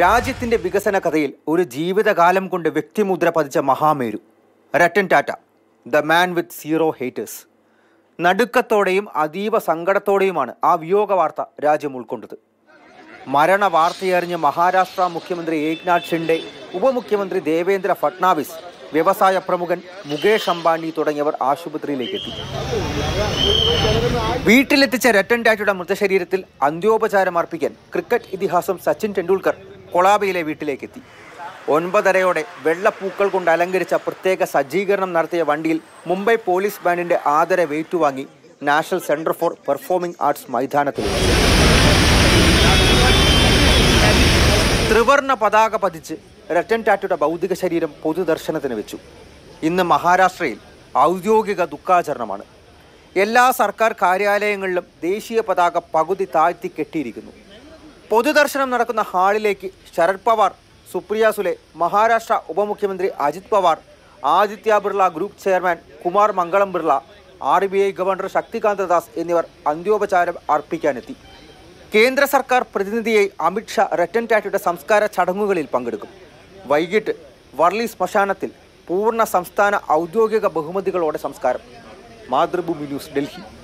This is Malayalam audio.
രാജ്യത്തിന്റെ വികസന കഥയിൽ ഒരു ജീവിതകാലം കൊണ്ട് വ്യക്തിമുദ്ര പതിച്ച മഹാമേരു Ratan Tata the man with zero haters നടുക്കത്തോടെയും അതീവ സങ്കടത്തോടെയുമാണ് ആ വിയോഗ വാർത്ത രാജ്യം ഉൾക്കൊണ്ടത് മരണ വാർത്തയറിഞ്ഞ് മഹാരാഷ്ട്ര മുഖ്യമന്ത്രി ഏക്നാഥ് ഷിൻഡെ ഉപമുഖ്യമന്ത്രി ദേവേന്ദ്ര ഫട്നാവിസ് വ്യവസായ പ്രമുഖൻ മുകേഷ് അംബാനി തുടങ്ങിയവർ ആശുപത്രിയിലേക്ക് എത്തി വീട്ടിലെത്തിച്ച രത്തൻ ടാറ്റയുടെ മൃതശരീരത്തിൽ അന്ത്യോപചാരം അർപ്പിക്കാൻ ക്രിക്കറ്റ് ഇതിഹാസം സച്ചിൻ ടെണ്ടുൽക്കർ കൊളാബയിലെ വീട്ടിലേക്കെത്തി ഒൻപതരയോടെ വെള്ളപ്പൂക്കൾ കൊണ്ട് അലങ്കരിച്ച പ്രത്യേക സജ്ജീകരണം നടത്തിയ വണ്ടിയിൽ മുംബൈ പോലീസ് ബാൻഡിന്റെ ആദരവ് ഏറ്റുവാങ്ങി National Centre for Performing Arts മൈതാനത്തിലെത്തി ത്രിവർണ പതാക പതിച്ച് രത്തൻ ടാറ്റയുടെ ഭൗതിക ശരീരം പൊതുദർശനത്തിന് വെച്ചു ഇന്ന് മഹാരാഷ്ട്രയിൽ ഔദ്യോഗിക ദുഃഖാചരണമാണ് എല്ലാ സർക്കാർ കാര്യാലയങ്ങളിലും ദേശീയ പതാക പകുതി താഴ്ത്തി കെട്ടിയിരിക്കുന്നു പൊതുദർശനം നടക്കുന്ന ഹാളിലേക്ക് ശരത് പവാർ സുപ്രിയ സുലെ മഹാരാഷ്ട്ര ഉപമുഖ്യമന്ത്രി Ajit Pawar Aditya Birla group chairman Kumar Mangalam Birla R B I governor Shaktikanta Das എന്നിവർ അന്ത്യോപചാരം അർപ്പിക്കാനെത്തി കേന്ദ്ര സർക്കാർ പ്രതിനിധിയായി അമിത്ഷാ രത്തൻ ടാറ്റയുടെ സംസ്കാര ചടങ്ങുകളിൽ പങ്കെടുക്കും വൈകിട്ട് വർളി ശ്മശാനത്തിൽ പൂർണ്ണ സംസ്ഥാന ഔദ്യോഗിക ബഹുമതികളോടെ സംസ്കാരം മാതൃഭൂമി ന്യൂസ് ഡൽഹി